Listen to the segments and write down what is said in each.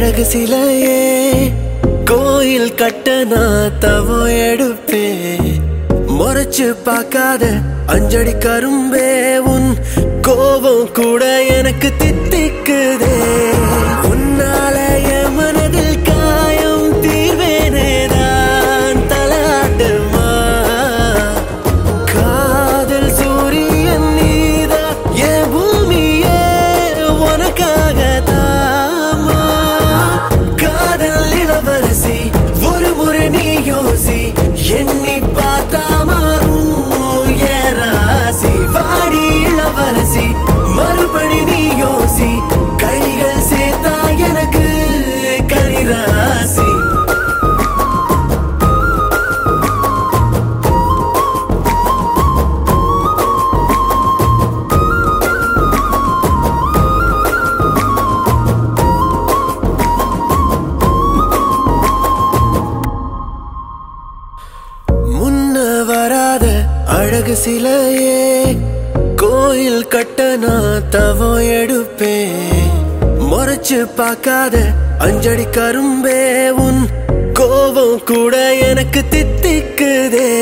அழகு சிலையே கோயில் கட்ட நான் தவோ எடுப்பேன் முறைச்சு பார்க்காத அஞ்சடி கரும்பே உன் கோபம் கூட எனக்கு தித்திக்குதே உன்னால என் மனதில் காயம் தீர்வேனேதான் தலாட்டுமா காதல் சூரியன் நீதா என் பூமியே உனக்காக தாமா காதல் இளவரசி ஒரு முறை நீ யோசி எண்ணி பார்த்தா மாறும் என் ராசி வாடி இளவரசி மறுபடி நீ யோசி கைகள் சேர்த்தா எனக்கு கரிராசி முன்ன வராத அழகு சிலையே கோயில் கட்ட நான் தவோ எடுப்பேன் முறைச்சு பார்க்காத அஞ்சடி கரும்பே உன் கோபம் கூட எனக்கு தித்திக்குதே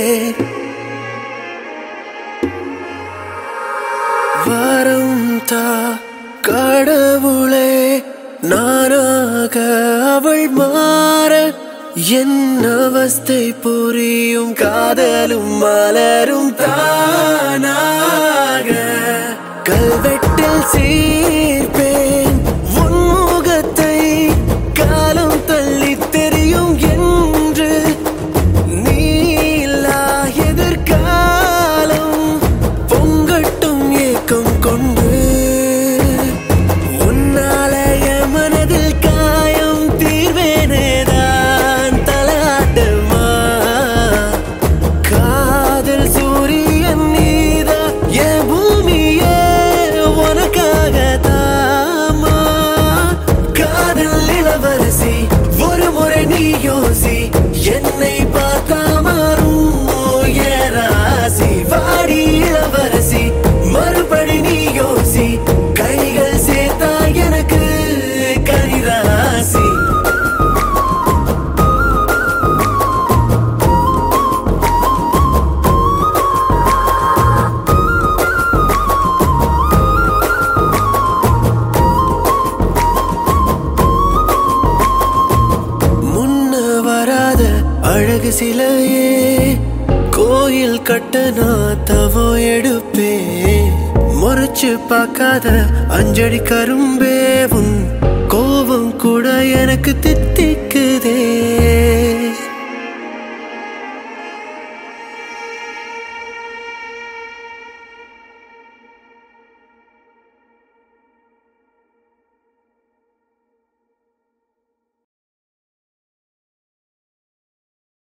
வரம் தா கடவுளே நானாக அவள் மாற என் அவஸ்தை புரியும் காதலும் மலரும் தானாக கல்வெட்டில் சீர்ப்பேன் உன் முகத்தை காலம் தள்ளி தெரியும் என்று நீலா எதிர்காலம் பொங்கட்டும் ஏக்கம் கொண்டு உன்னாலய மனதில் காயம் தீர்வேனேதான் தலாட்டுமா காதல் சூரியன் நீதா என் பூமியே உனக்காக தாமா காதல் இளவரசி ஒரு முறை நீ யோசி என்னை பார்த்தா மாறும் என் ராசி வாடி இளவரசி மறுபடி நீ யோசி கைகள் சேர்த்தா எனக்கு கரிராசி முன்ன வராத அழகு சிலையே கோயில் கட்ட நான் தவோ எடுப்பேன் முறைச்சு பார்க்காத அஞ்சடி கரும்பே உன் கோபம் கூட எனக்கு தித்திக்குதே